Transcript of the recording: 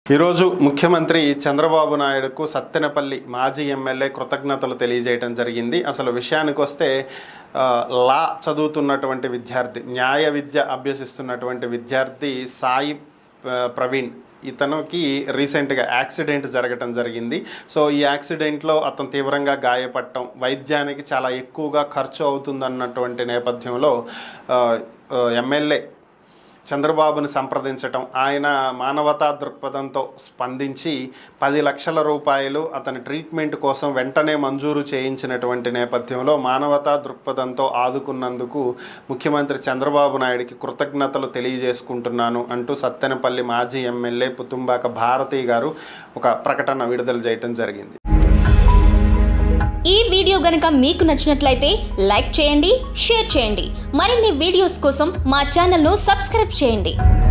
ఈరోజు ముఖ్యమంత్రి చంద్రబాబు నాయుడుకు సత్తెనపల్లి మాజీ ఎమ్మెల్యే కృతజ్ఞతలు తెలియజేయడం జరిగింది అసలు విషయానికి వస్తే ఆ, లా చదువుతున్నటువంటి విద్యార్థి న్యాయ విద్య అభ్యసిస్తున్నటువంటి విద్యార్థి సాయి ఆ, ప్రవీణ్ ఇతనికి రీసెంట్గా యాక్సిడెంట్ జరగటం జరిగింది సో ఈ యాక్సిడెంట్లో అతను తీవ్రంగా గాయపడటం వైద్యానికి చాలా ఎక్కువగా ఖర్చు అవుతుందన్నటువంటి నేపథ్యంలో ఆ, ఆ, ఎమ్మెల్యే చంద్రబాబుని సంప్రదించటం ఆయన మానవతా దృక్పథంతో స్పందించి పది లక్షల రూపాయలు అతని ట్రీట్మెంట్ కోసం వెంటనే మంజూరు చేయించినటువంటి నేపథ్యంలో మానవతా దృక్పథంతో ఆదుకున్నందుకు ముఖ్యమంత్రి చంద్రబాబు నాయుడికి కృతజ్ఞతలు తెలియజేసుకుంటున్నాను అంటూ సత్తెనపల్లి మాజీ ఎమ్మెల్యే పుతుంబాక భారతి గారు ఒక ప్రకటన విడుదల చేయటం జరిగింది ఈ వీడియో గనుక మీకు నచ్చినట్లయితే లైక్ చేయండి షేర్ చేయండి మరిన్ని వీడియోస్ కోసం మా ఛానల్ను సబ్స్క్రైబ్ చేయండి